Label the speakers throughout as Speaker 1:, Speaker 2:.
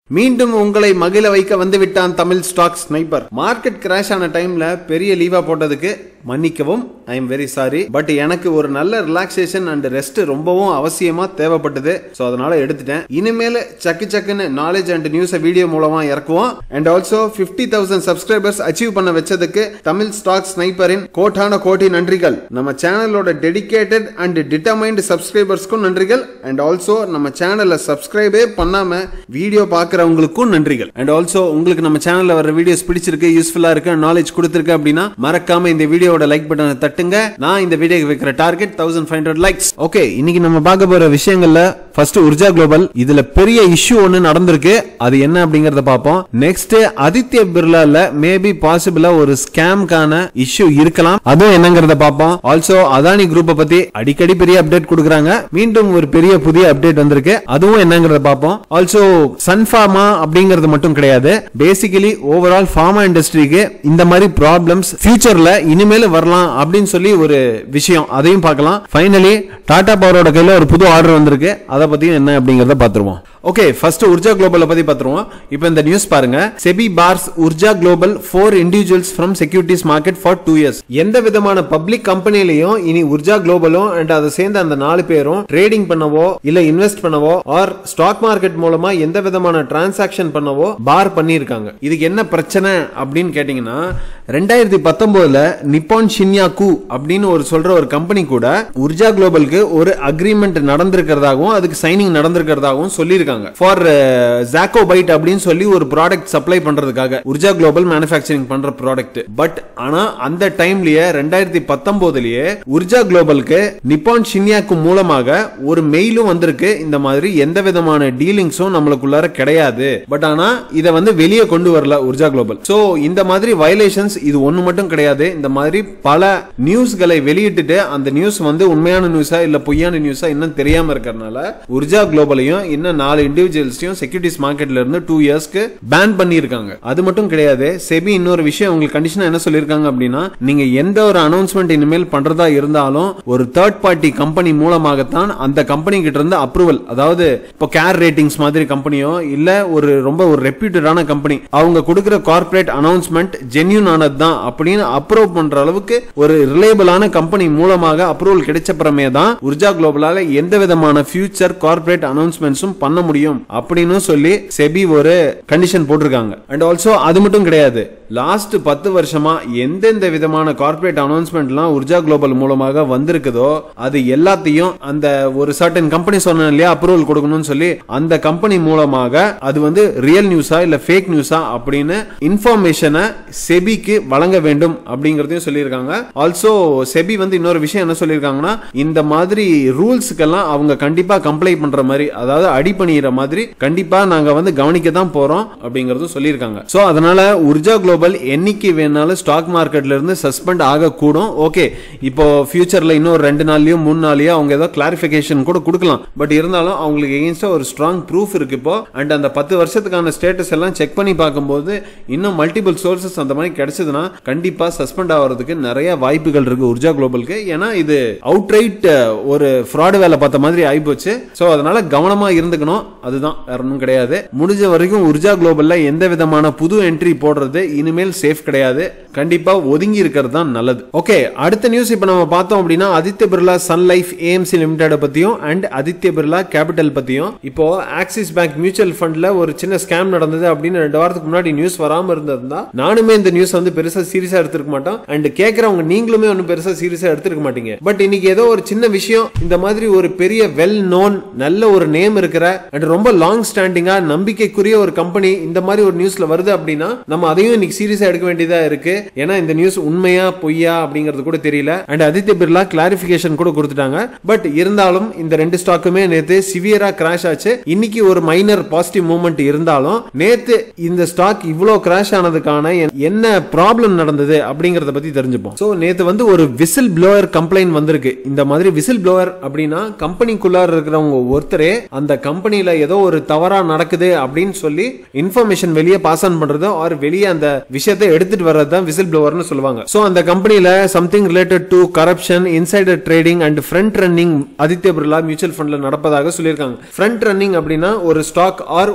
Speaker 1: மீண்டும் உங்களை மகிழ வைக்க வந்துவிட்டான் Tamil stock sniper market crash ஆன டைம்ல பெரிய லீவா போட்டதுக்கு மன்னிக்கவும் I am very sorry but எனக்கு ஒரு நல்ல ரிலாக்ஸேஷன் அண்ட் ரெஸ்ட் ரொம்பவும் அவசியமா தேவைப்பட்டது ஸோ அதனால எடுத்துட்டேன் இனிமேல் சக்கு சக்குன்னு நாலேஜ் அண்ட் நியூஸை வீடியோ மூலமா இறக்குவோம் and also fifty thousand subscribers achieve பண்ண வச்சதுக்கு தமிழ் ஸ்டாக் ஸ்னைப்பரின் கோட்டான கோடி நன்றிகள் நம்ம சேனலோட டெடிகேட்டட் அண்ட் டிட்டர்மைண்ட் சப்ஸ்கிரைபர்ஸ்க்கும் நன்றிகள் அண்ட் ஆல்சோ நம்ம சேனலை சப்ஸ்கிரைபே பண்ணாம வீடியோ பார்க்குறவங்களுக்கும் நன்றிகள் அண்ட் ஆல்சோ உங்களுக்கு நம்ம சேனல்ல வர வீடியோஸ் பிடிச்சிருக்கு யூஸ்ஃபுல்லா இருக்கு நாலேஜ் கொடுத்துருக்கு அப்படின்னா மறக்காம இந்த வீடியோவோட லைக் பட்டனை தட்டுங்க நான் இந்த வீடியோக்கு வைக்கிற target thousand five hundred likes okay இன்னைக்கு நம்ம பார்க்க போற விஷயங்கள்ல ஃபர்ஸ்ட் உர்ஜா குளோபல் இதுல பெரிய இஷ்யூ ஒன்னு நடந்திருக்கு அது என்ன அப்படிங்கறத பார்ப்போம் நெக்ஸ்ட் ஆதித்ய பிர்லால மேபி பாசிபிளா ஒரு ஸ்கேம்கான இஷ்யூ இருக்கலாம் அதுவும் என்னங்கறத பார்ப்போம் ஆல்சோ அதானி குரூப்பை பத்தி அடிக்கடி பெரிய அப்டேட் கொடுக்குறாங்க மீண்டும் ஒரு பெரிய புதிய அப்டேட் வந்திருக்கு அதுவும் என்னங்கறத பார்ப்போம் ஆல்சோ சன்ஃபார்மா அப்படிங்கிறது மட்டும் கிடையாது பேசிக்கலி ஓவரால் ஃபார்மா இண்டஸ்ட்ரிக்கு இந்த மாதிரி ப்ராப்ளம்ஸ் ஃபியூச்சர்ல இனிமேல் வரலாம் அப்படின்னு சொல்லி ஒரு விஷயம் அதையும் பார்க்கலாம் ஃபைனலி டாடா பவரோட கையில ஒரு புது ஆர்டர் வந்திருக்கு அதை பத்தியும் என்ன அப்படிங்கறத பார்த்துருவோம் ஓகே ஃபர்ஸ்ட் உர்ஜா குளோபல் பத்தி பார்த்துருவோம் இப்போ இந்த நியூஸ் பாருங்க SEBI bars Urja Global four individuals from securities market for two years எந்த விதமான பப்ளிக் கம்பெனிலையும் இனி உர்ஜா குளோபலும் அண்ட் அதை சேர்ந்த அந்த நாலு பேரும் ட்ரேடிங் பண்ணவோ இல்ல இன்வெஸ்ட் பண்ணவோ ஆர் ஸ்டாக் மார்க்கெட் மூலமா எந்த விதமான டிரான்சாக்ஷன் பண்ணவோ பார் பண்ணியிருக்காங்க இதுக்கு என்ன பிரச்சனை அப்படின்னு கேட்டீங்கன்னா ரெண்டாயிரத்தி பத்தொன்பதுல நிப்பான் ஷின்யாக்கு அப்படின்னு ஒரு சொல்ற ஒரு கம்பெனி கூட உர்ஜா குளோபலுக்கு ஒரு அக்ரிமெண்ட் நடந்திருக்கிறதாகவும் அதுக்கு சைனிங் நடந்திருக்கிறதாகவும் சொல்லியிருக்காங்க ஃபார் ஜாக்கோ பைட் அப்படின்னு சொல்லி ஒரு ப்ராடக்ட் சப்ளை பண்றதுக்காக உர்ஜா குளோபல் மேனுஃபேக்சரிங் பண்ற ப்ராடக்ட் பட் ஆனா அந்த டைம்லயே ரெண்டாயிரத்தி பத்தொன்பதுலயே உர்ஜா குளோபலுக்கு நிப்பான் ஷின்யாக்கு மூலமாக ஒரு மெயிலும் வந்திருக்கு இந்த மாதிரி எந்த விதமான டீலிங்ஸும் நம்மளுக்குள்ளார கிடையாது பட் ஆனா இதை வந்து வெளியே கொண்டு வரல உர்ஜா குளோபல் சோ இந்த மாதிரி வயலேஷன்ஸ் இது ஒண்ணு மட்டும் கிடையாது இந்த மாதிரி பல நியூஸ்களை வெளியிட்டுட்டு அந்த நியூஸ் வந்து உண்மையான நியூஸா இல்ல பொய்யான நியூஸா இன்னும் தெரியாம இருக்கறனால உர்ஜா குளோபலையும் இன்னும் நாலு இண்டிவிஜுவல்ஸையும் செக்யூரிட்டிஸ் மார்க்கெட்ல இருந்து டூ இயர்ஸ்க்கு பேன் பண்ணியிருக்காங்க அது மட்டும் கிடையாது செபி இன்னொரு விஷயம் உங்களுக்கு கண்டிஷனா என்ன சொல்லியிருக்காங்க அப்படின்னா நீங்க எந்த ஒரு அனௌன்ஸ்மெண்ட் இனிமேல் பண்றதா இருந்தாலும் ஒரு தேர்ட் பார்ட்டி கம்பெனி மூலமாகத்தான் அந்த கம்பெனி கிட்ட இருந்து அப்ரூவல் அதாவது இப்போ கேர் ரேட்டிங்ஸ் மாதிரி கம்பெனியோ இல்ல ஒரு ரொம்ப ஒரு ரெப்யூட்டடான கம்பெனி அவங்க கொடுக்கிற கார்ப்பரேட் அனௌன்ஸ்மெண்ட் ஜென்யூன் ஆனது தான் அப்படின்னு அப்ரூவ் பண்ற அளவுக்கு ஒரு ரிலேபிளான கம்பெனி மூலமாக அப்ரூவல் கிடைச்சப்புறமே தான் உர்ஜா குளோபலால எந்த விதமான ஃபியூச்சர் கார்ப்பரேட் அனௌன்ஸ்மெண்ட்ஸும் பண்ண முடியும் அப்படின்னு சொல்லி செபி ஒரு கண்டிஷன் போட்டிருக்காங்க அண்ட் ஆல்சோ அது மட்டும் கிடையாது லாஸ்ட் பத்து வருஷமா எந்தெந்த விதமான கார்ப்பரேட் அனௌன்ஸ்மெண்ட்லாம் உர்ஜா குளோபல் மூலமாக வந்திருக்குதோ அது எல்லாத்தையும் அந்த ஒரு சர்டன் கம்பெனி சொன்ன இல்லையா அப்ரூவல் கொடுக்கணும்னு சொல்லி அந்த கம்பெனி மூலமாக அது வந்து ரியல் நியூஸா இல்ல ஃபேக் நியூஸா அப்படின்னு இன்ஃபர்மேஷனை செபிக்கு வழங்க வேண்டும் அப்படிங்கறதையும் சொல்லியிருக்காங்க ஆல்சோ செபி வந்து இன்னொரு விஷயம் என்ன சொல்லியிருக்காங்கன்னா இந்த மாதிரி ரூல்ஸ்க்கெல்லாம் அவங்க கண்டிப்பா கம்ப்ளை பண்ற மாதிரி அதாவது அடி பண்ணிடுற மாதிரி கண்டிப்பா நாங்க வந்து கவனிக்க தான் போறோம் அப்படிங்கறதும் சொல்லியிருக்காங்க சோ அதனால உர்ஜா குளோபல் என்னைக்கு வேணாலும் ஸ்டாக் மார்க்கெட்ல இருந்து சஸ்பெண்ட் ஆகக்கூடும் ஓகே இப்போ ஃபியூச்சர்ல இன்னும் ரெண்டு நாள்லயோ மூணு நாள்லயோ அவங்க ஏதோ கிளாரிபிகேஷன் கூட கொடுக்கலாம் பட் இருந்தாலும் அவங்களுக்கு எகென்ஸ்டா ஒரு ஸ்ட்ராங் ப்ரூஃப் இருக்கு இப்போ அண்ட் அந்த பத்து வருஷத்துக்கான ஸ்டேட்டஸ் எல்லாம் செக் பண்ணி பார்க்கும்போது இன்னும் மல்டிபிள் சோர்சஸ் அந்த மாதிரி கிடைச்சதுன்னா கண்டிப்பா சஸ்பெண்ட் ஆகிறதுக்கு நிறைய வாய்ப்புகள் இருக்கு உர்ஜா குளோபலுக்கு ஏன்னா இது அவுட்ரைட் ஒரு ஃப்ராடு வேலை பார்த்த மாதிரி ஆயிப்போச்சு ஸோ அதனால கவனமா இருந்துக்கணும் அதுதான் வேற ஒன்றும் கிடையாது முடிஞ்ச வரைக்கும் உர்ஜா குளோபல்ல எந்த விதமான புது என்ட்ரி போடுறது இனிமேல் சேஃப் கிடையாது கண்டிப்பா ஒதுங்கி இருக்கிறது தான் நல்லது ஓகே அடுத்த நியூஸ் இப்போ நம்ம பார்த்தோம் அப்படின்னா Aditya Birla Sun Life AMC Limited பத்தியும் அண்ட் ஆதித்ய பிர்லா கேபிட்டல் பத்தியும் இப்போ ஆக்சிஸ் பேங்க் மியூச்சுவல் ஃபண்ட்ல ஒரு சின்ன ஸ்கேம் நடந்தது அப்படின்னு ரெண்டு வாரத்துக்கு முன்னாடி நியூஸ் வராம இருந்திருந்தா நானுமே இந்த நியூஸ் வந்து பெருசா சீரியஸா எடுத்திருக்க மாட்டோம் அண்ட் கேட்கறவங்க நீங்களுமே ஒன்றும் பெருசா சீரியஸா எடுத்திருக்க மாட்டீங்க பட் இன்னைக்கு ஏதோ ஒரு சின்ன விஷயம் இந்த மாதிரி ஒரு பெரிய வெல் நோன் நல்ல ஒரு நேம் இருக்கிற அண்ட் ரொம்ப லாங் ஸ்டாண்டிங்கா நம்பிக்கைக்குரிய ஒரு கம்பெனி இந்த மாதிரி ஒரு நியூஸ்ல வருது அப்படின்னா நம்ம அதையும் இன்னைக்கு சீரியஸா எடுக்க வேண்டியதா இருக்கு ஏன்னா இந்த நியூஸ் உண்மையா பொய்யா அப்படிங்கிறது கூட தெரியல அண்ட் ஆதித்ய பிர்லா கிளாரிபிகேஷன் கூட கொடுத்துட்டாங்க பட் இருந்தாலும் இந்த ரெண்டு ஸ்டாக்குமே நேத்து சிவியரா கிராஷ் ஆச்சு இன்னைக்கு ஒரு மைனர் பாசிட்டிவ் மூவ்மெண்ட் இருந்தாலும் நேத்து இந்த ஸ்டாக் இவ்வளோ கிராஷ் ஆனதுக்கான என்ன ப்ராப்ளம் நடந்தது அப்படிங்கறத பத்தி தெரிஞ்சுப்போம் சோ நேத்து வந்து ஒரு விசில் ப்ளோயர் கம்ப்ளைண்ட் வந்திருக்கு இந்த மாதிரி விசில் ப்ளோயர் அப்படின்னா கம்பெனிக்குள்ளார இருக்கிறவங்க ஒருத்தரே அந்த கம்பெனில ஏதோ ஒரு தவறா நடக்குது அப்படின்னு சொல்லி இன்ஃபர்மேஷன் வெளியே பாஸ் ஆன் பண்றது ஆர் வெளியே அந்த விஷயத்தை எடுத்துட்டு வர்றது தான் விசில் ப்ளோவர்னு சொல்லுவாங்க சோ அந்த கம்பெனில something related to corruption insider trading and front running Aditya Birla mutual ஃபண்ட்ல நடப்பதாக சொல்லியிருக்காங்க ஃப்ரண்ட் ரன்னிங் அப்படின்னா ஒரு ஸ்டாக் ஆர்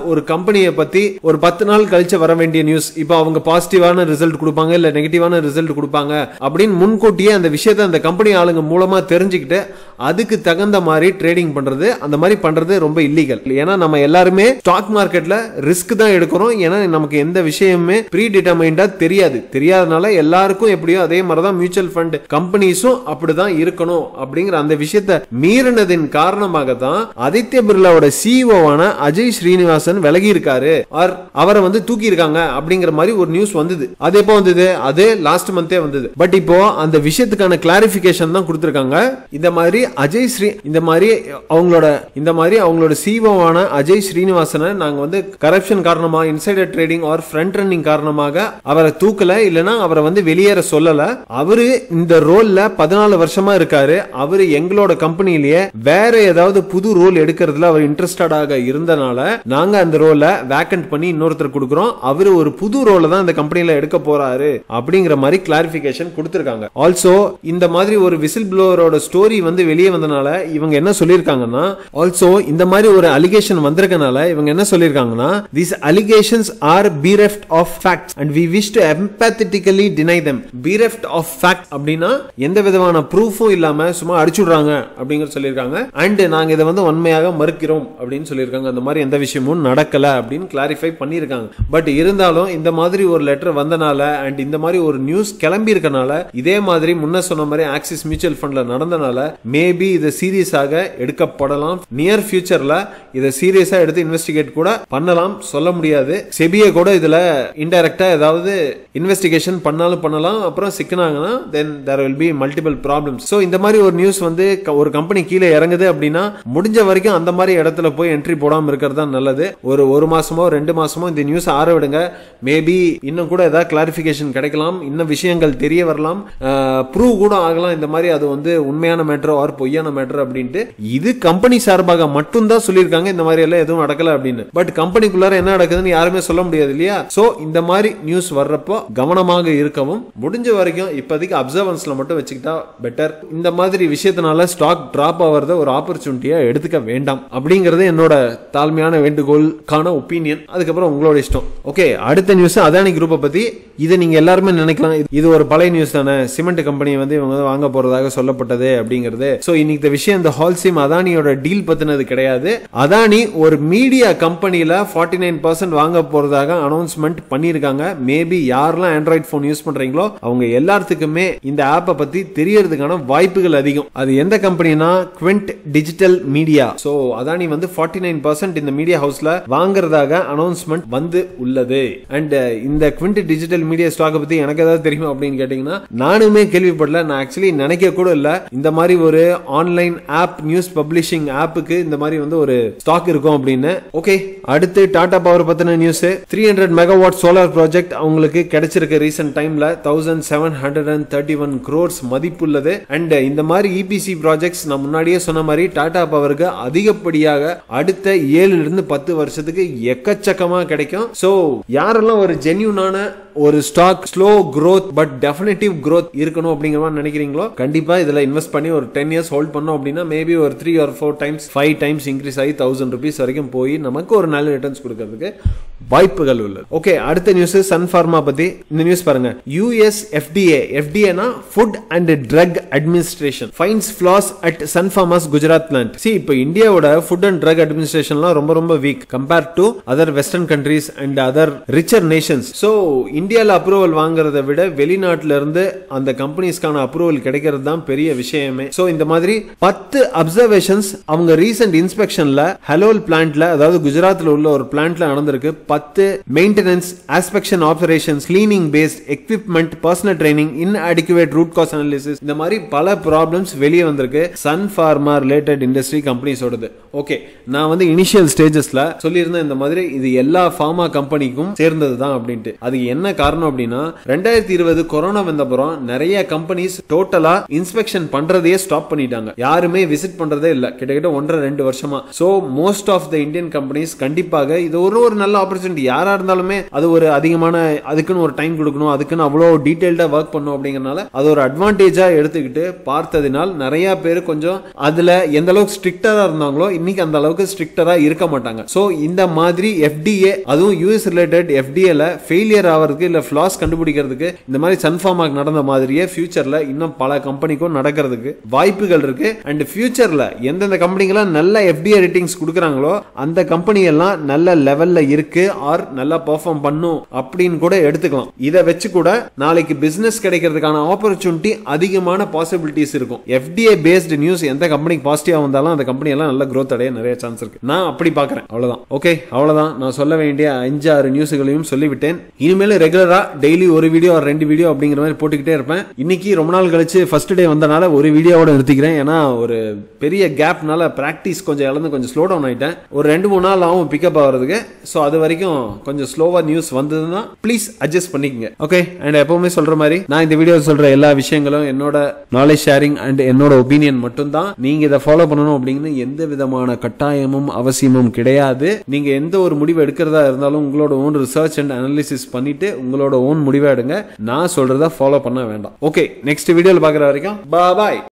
Speaker 1: ஒரு கம்பெனியை பத்தி ஒரு பத்து நாள் கழிச்சு வர வேண்டிய நியூஸ் இப்போ அவங்க பாசிட்டிவான ரிசல்ட் கொடுப்பாங்க இல்ல நெகட்டிவான ரிசல்ட் கொடுப்பாங்க அப்படின்னு முன்கூட்டியே அந்த விஷயத்தை அந்த கம்பெனி ஆளுங்க மூலமா தெரிஞ்சுக்கிட்டு அதுக்கு தகுந்த மாதிரி ட்ரேடிங் பண்றது அந்த மாதிரி பண்றது ரொம்ப இல்லீகல் ஏன்னா நம்ம எல்லாருமே ஸ்டாக் மார்க்கெட்ல ரிஸ்க் தான் எடுக்கிறோம் ஏன்னா நமக்கு எந்த விஷயமுமே ப்ரீ டிட்டர்மைண்டா தெரியாது தெரியாதனால எல்லாருக்கும் எப்படியோ அதே மாதிரி தான் மியூச்சுவல் ஃபண்ட் கம்பெனிஸும் அப்படிதான் இருக்கணும் அப்படிங்கிற அந்த விஷயத்தை மீறினதின் காரணமாக தான் ஆதித்ய பிர்லாவோட சிஇஓவான அஜய் ஸ்ரீனிவாசன் விலகி இருக்காரு ஆர் அவரை வந்து தூக்கி இருக்காங்க அப்படிங்கிற மாதிரி ஒரு நியூஸ் வந்தது அது எப்போ வந்தது அது லாஸ்ட் மந்தே வந்தது பட் இப்போ அந்த விஷயத்துக்கான கிளாரிபிகேஷன் தான் கொடுத்திருக்காங்க இந்த மாதிரி அஜய் ஸ்ரீ இந்த மாதிரி அவங்களோட இந்த மாதிரி அவங்களோட சிஓவான அஜய் ஸ்ரீனிவாசனை நாங்க வந்து கரப்ஷன் காரணமா insider trading or front running காரணமாக அவரை தூக்கல இல்லனா அவரை வந்து வெளியேற சொல்லல அவரு இந்த ரோல்ல பதினாலு வருஷமா இருக்காரு அவரு எங்களோட கம்பெனிலேயே வேற ஏதாவது புது ரோல் எடுக்கிறதுல அவர் இன்ட்ரெஸ்டடாக இருந்தனால நாங்க அந்த ரோலை வேக்கன்ட் பண்ணி இன்னொருத்தர் கொடுக்குறோம் அவரு ஒரு புது ரோலை தான் இந்த கம்பெனில எடுக்க போறாரு அப்படிங்கிற மாதிரி கிளாரிபிகேஷன் கொடுத்திருக்காங்க ஆல்சோ இந்த மாதிரி ஒரு விசில் ப்ளோவரோட ஸ்டோரி வந்து வெளியே வந்தனால இவங்க என்ன சொல்லியிருக்காங்கன்னா ஆல்சோ இந்த மாதிரி ஒரு அலிகேஷன் வந்திருக்கனால இவங்க என்ன சொல்லியிருக்காங்கன்னா these allegations are bereft of facts and we wish to empathetically deny them bereft of fact அப்படின்னா எந்த விதமான ப்ரூஃபும் இல்லாம சும்மா அடிச்சுடுறாங்க அப்படிங்கிற சொல்லியிருக்காங்க அண்ட் நாங்க இதை வந்து உண்மையாக மறுக்கிறோம் அப்படின்னு சொல்லியிருக்காங்க அந்த மாதிரி எந்த விஷயமும் நடக்கல அப்படின்னு கிளாரிஃபை பண்ணியிருக்காங்க பட் இருந்தாலும் இந்த மாதிரி ஒரு லெட்டர் வந்தனால அண்ட் இந்த மாதிரி ஒரு நியூஸ் கிளம்பி இருக்கனால இதே மாதிரி முன்ன சொன்ன மாதிரி ஆக்சிஸ் மியூச்சுவல் ஃபண்ட்ல நடந்தனால மேபி இதை சீரியஸாக எடுக்கப்படலாம் நியர் ஃபியூச்சர்ல இதை சீரியஸா எடுத்து இன்வெஸ்டிகேட் கூட பண்ணலாம் சொல்ல முடியாது செபியை கூட இதுல இன்டைரக்டா ஏதாவது இன்வெஸ்டிகேஷன் பண்ணாலும் பண்ணலாம் அப்புறம் சிக்கினாங்கன்னா then there will be multiple problems so இந்த மாதிரி ஒரு நியூஸ் வந்து க- ஒரு கம்பெனி கீழே இறங்குது அப்படின்னா முடிஞ்ச வரைக்கும் அந்த மாதிரி இடத்துல போய் என்ட்ரி போடாம இருக்கிறது தான் நல்லது ஒரு ஒரு மாசமோ ரெண்டு மாசமோ இந்த நியூஸ் ஆற விடுங்க மேபி இன்னும் கூட ஏதாவது கிளாரிபிகேஷன் கிடைக்கலாம் இன்னும் விஷயங்கள் தெரிய வரலாம் ப்ரூவ் கூட ஆகலாம் இந்த மாதிரி அது வந்து உண்மையான மேட்டர் ஆர் பொய்யான மேட்டர் அப்படின்ட்டு இது கம்பெனி சார்பாக மட்டும்தான் சொல்லியிருக்காங்க இந்த மாதிரி எல்லாம் எதுவும் நடக்கல அப்படின்னு பட் கம்பெனிக்குள்ளார என்ன நடக்குதுன்னு யாருமே சொல்ல முடியாது இல்லையா சோ இந்த மாதிரி நியூஸ் வர்றப்போ கவனமாக இருக்கவும் முடிஞ்ச வரைக்கும் இப்போதைக்கு அப்சர்வன்ஸ்ல மட்டும் வச்சுக்கிட்டா பெட்டர் இந்த மாதிரி விஷயத்தினால ஸ்டாக் டிராப் ஆகிறத ஒரு ஆப்பர்ச்சுனிட்டியா எடுத்துக்க வேண்டாம் அப்படிங்கறது என்னோட தாழ்மையான வேண்டுகோளுக்கான ஒப்பீனியன் அதுக்கப்புறம் உங்களோட இஷ்டம் ஓகே அடுத்த நியூஸ் அதானி குரூப்பை பத்தி இதை நீங்க எல்லாருமே நினைக்கலாம் இது- இது ஒரு பழைய நியூஸ் தானே சிமெண்ட் கம்பெனி வந்து இவங்க வந்து வாங்க போறதாக சொல்லப்பட்டது அப்படிங்கிறது சோ இன்னைக்கு இந்த விஷயம் இந்த ஹால்சிம் அதானியோட டீல் பத்தினது கிடையாது அதானி ஒரு மீடியா கம்பெனில 49% நைன் பர்சன்ட் வாங்க போறதாக அனௌன்ஸ்மெண்ட் பண்ணியிருக்காங்க மேபி யாரெல்லாம் ஆண்ட்ராய்ட் போன் யூஸ் பண்றீங்களோ அவங்க எல்லாத்துக்குமே இந்த ஆப்பை பத்தி தெரியறதுக்கான வாய்ப்புகள் அதிகம் அது எந்த கம்பெனினா Quint Digital Media so Adani வந்து 49% நைன் பர்சன்ட் இந்த மீடியா ஹவுஸ்ல வாங்குறதாக அனௌன்ஸ்மெண்ட் வந்து உள்ளது அண்ட் இந்த குவிண்ட் டிஜிட்டல் மீடியா ஸ்டாக் பத்தி எனக்கு ஏதாவது தெரியுமா அப்படின்னு கேட்டீங்கன்னா நானுமே கேள்விப்படல நான் ஆக்சுவலி நினைக்க கூட இல்ல இந்த மாதிரி ஒரு ஆன்லைன் ஆப் நியூஸ் பப்ளிஷிங் ஆப்புக்கு இந்த மாதிரி வந்து ஒரு ஸ்டாக் இருக்கும் அப்படின்னு ஓகே அடுத்து டாடா பவர் பத்தின news three hundred megawatt solar project அவங்களுக்கு கிடைச்சிருக்க ரீசெண்ட் டைம்ல thousand seven hundred and thirty one crores மதிப்புள்ளது அண்ட் இந்த மாதிரி இபிசி ப்ராஜெக்ட்ஸ் நான் முன்னாடியே சொன்ன மாதிரி டாடா பவருக்கு அதிகப்படியாக அடுத்த ஏழுல இருந்து பத்து வருஷத்துக்கு எக்கச்சக்கமா கிடைக்கும் சோ யாரெல்லாம் ஒரு ஜென்யூனான ஒரு stock slow growth but definitive growth இருக்கணும் அப்படிங்கிற மாதிரி நினைக்கிறீங்களோ கண்டிப்பா இதுல இன்வெஸ்ட் பண்ணி ஒரு டென் இயர்ஸ் ஹோல்ட் பண்ணோம் அப்படின்னா மேபி ஒரு three or four times five times increase ஆகி தௌசண்ட் ருபீஸ் வரைக்கும் போய் நமக்கு ஒரு நல்ல ரிட்டர்ன்ஸ் கொடுக்கறதுக்கு வாய்ப்புகள் உள்ளது ஓகே அடுத்த நியூஸ் சன் ஃபார்மா பத்தி இந்த நியூஸ் பாருங்க யூஎஸ் எஃப்டிஏ எஃப்டிஏனா food and drug administration fines flaws at Sun Pharma's Gujarat plant சி இப்போ இந்தியாவோட ஃபுட் அண்ட் ட்ரக் அட்மினிஸ்ட்ரேஷன்லாம் ரொம்ப ரொம்ப weak compared to other western countries and other richer nations so இந்தியாவில் அப்ரூவல் வாங்குறத விட வெளிநாட்டுல இருந்து அந்த கம்பெனிஸ்க்கான அப்ரூவல் கிடைக்கிறது தான் பெரிய விஷயமே ஸோ இந்த மாதிரி பத்து அப்சர்வேஷன்ஸ் அவங்க ரீசெண்ட் இன்ஸ்பெக்ஷன்ல ஹலோல் பிளான்ட்ல அதாவது குஜராத்ல உள்ள ஒரு பிளான்ட்ல நடந்திருக்கு பத்து maintenance inspection operations cleaning based equipment personnel training inadequate root cause analysis இந்த மாதிரி பல ப்ராப்ளம்ஸ் வெளியே வந்திருக்கு சன் ஃபார்மா ரிலேட்டட் இண்டஸ்ட்ரி கம்பெனிஸோடது ஓகே நான் வந்து இனிஷியல் ஸ்டேஜஸ்ல சொல்லியிருந்தேன் இந்த மாதிரி இது எல்லா ஃபார்மா கம்பெனிக்கும் சேர்ந்தது தான் அப்படின்ட்டு அது என்ன காரணம் அப்படின்னா ரெண்டாயிரத்தி இருபது கொரோனா வந்தப்புறம் நிறைய கம்பெனிஸ் டோட்டலா இன்ஸ்பெக்ஷன் பண்றதையே ஸ்டாப் பண்ணிட்டாங்க யாருமே விசிட் பண்றதே இல்ல கிட்டத்தட்ட ஒன்றரை ரெண்டு வருஷமா so most of the Indian companies கண்டிப்பாக இது ஒரு ஒரு நல்ல ஆப்பர்ச்சுனிட்டி யாரா இருந்தாலுமே அது ஒரு அதிகமான அதுக்குன்னு ஒரு டைம் கொடுக்கணும் அதுக்குன்னு அவ்வளோ டீடைல்டா ஒர்க் பண்ணும் அப்படிங்கறனால அது ஒரு அட்வான்டேஜா எடுத்துக்கிட்டு பார்த்ததினால் நிறைய பேர் கொஞ்சம் அதுல எந்த அளவுக்கு ஸ்ட்ரிக்டரா இருந்தாங்களோ இன்னைக்கு அந்த அளவுக்கு ஸ்ட்ரிக்டரா இருக்க மாட்டாங்க சோ இந்த மாதிரி எஃப்டிஏ அதுவும் யூஎஸ் ரிலேட்டட் எஃப்டிஏல ஃபெயிலியர் ஆகிறதுக்கு இல்ல ஃபிளாஸ் கண்டுபிடிக்கிறதுக்கு இந்த மாதிரி சன்ஃபார்மாக் நடந்த மாதிரியே ஃபியூச்சர்ல இன்னும் பல கம்பெனிக்கும் நடக்கிறதுக்கு வாய்ப்புகள் இருக்கு அண்ட் ஃபியூச்சர்ல எந்தெந்த கம்பெனிகெல்லாம் நல்ல எஃப்டிஏ ரேட்டிங்ஸ் கொடுக்குறாங்களோ அந்த கம்பெனி எல்லாம் நல்ல லெவல்ல இருக்கு ஆர் நல்லா பெர்ஃபார்ம் பண்ணும் அப்படின்னு கூட எடுத்துக்கலாம் இதை வச்சு கூட நாளைக்கு பிசினஸ் கிடைக்கிறதுக்கான ஆப்பர்ச்சுனிட்டி அதிகமான பாசிபிலிட்டிஸ் இருக்கும் எஃப்டிஏ பேஸ்டு நியூஸ் எந்த கம்பெனிக்கு பாசிட்டிவா வந்தாலும் அந்த கம்பெனி எல்லாம் நல்ல growth அடைய நிறைய சான்ஸ் இருக்கு நான் அப்படி பாக்குறேன் அவ்வளவுதான் ஓகே அவ்வளவுதான் நான் சொல்ல வேண்டிய அஞ்சு ஆறு நியூஸ்களையும் சொல்லிவிட்டேன் இனிமேல் ரெகுலரா டெய்லி ஒரு வீடியோ ரெண்டு வீடியோ அப்படிங்கிற மாதிரி போட்டுக்கிட்டே இருப்பேன் இன்னைக்கு ரொம்ப நாள் கழிச்சு ஃபர்ஸ்ட் டே வந்தனால ஒரு வீடியோவோட நிறுத்திக்கிறேன் ஏன்னா ஒரு பெரிய கேப்னால பிராக்டிஸ் கொஞ்சம் இழந்து கொஞ்சம் ஸ்லோ டவுன் ஆயிட்டேன் ஒரு ரெண்டு மூணு நாள் ஆகும் பிக்கப் ஆகிறதுக்கு ஸோ அது வரைக்கும் கொஞ்சம் ஸ்லோவா நியூஸ் வந்ததுன்னா ப்ளீஸ் அட்ஜஸ்ட் பண்ணிக்கங்க ஓகே அண்ட் எப்பவுமே சொல்ற மாதிரி நான் இந்த வீடியோ சொல்ற எல்லா விஷயங்களும் என்னோட நாலேஜ் ஷேரிங் அண்ட் என்னோட ஒப்பீனியன் மட்டும்தான் நீங்க இதை ஃபாலோ பண்ணணும் அப்படின்னு எந்த விதமான கட்டாயமும் அவசியமும் கிடையாது நீங்க எந்த ஒரு முடிவு எடுக்கிறதா இருந்தாலும் உங்களோட ஓன் ரிசர்ச் அண்ட் அனாலிசிஸ் பண்ணிட்டு உங்களோட ஓன் முடிவை எடுங்க நான் சொல்றத ஃபாலோ பண்ண வேண்டாம் ஓகே நெக்ஸ்ட் வீடியோல பாக்குற வரைக்கும் பாய்